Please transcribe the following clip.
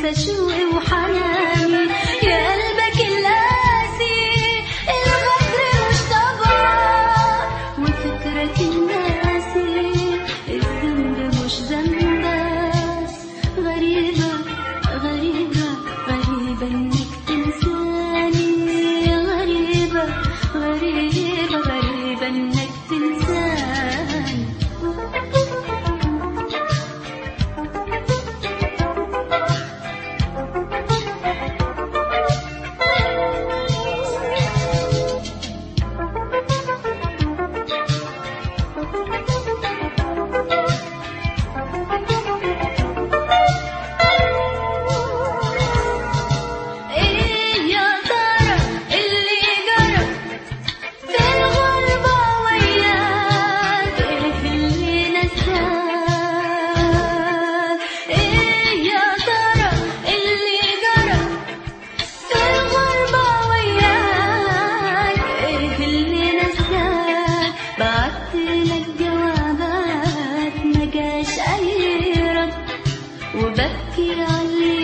ده شوقي وحناني يا قلبك القاسي الغدر مش طبعك وفكرك الناسي الذنب مش ذنبك غريبة غريبة غريبة انك تنساني غريبة غريبة غريبة انك تنساني ايه يا ترى اللي جرى في الغربة وياك ايه اللي نساك ايه يا ترى اللي جرى في الغربة وياك ايه اللي نساك بعتلك جوابات ما جاش اي رد وببكي على اللي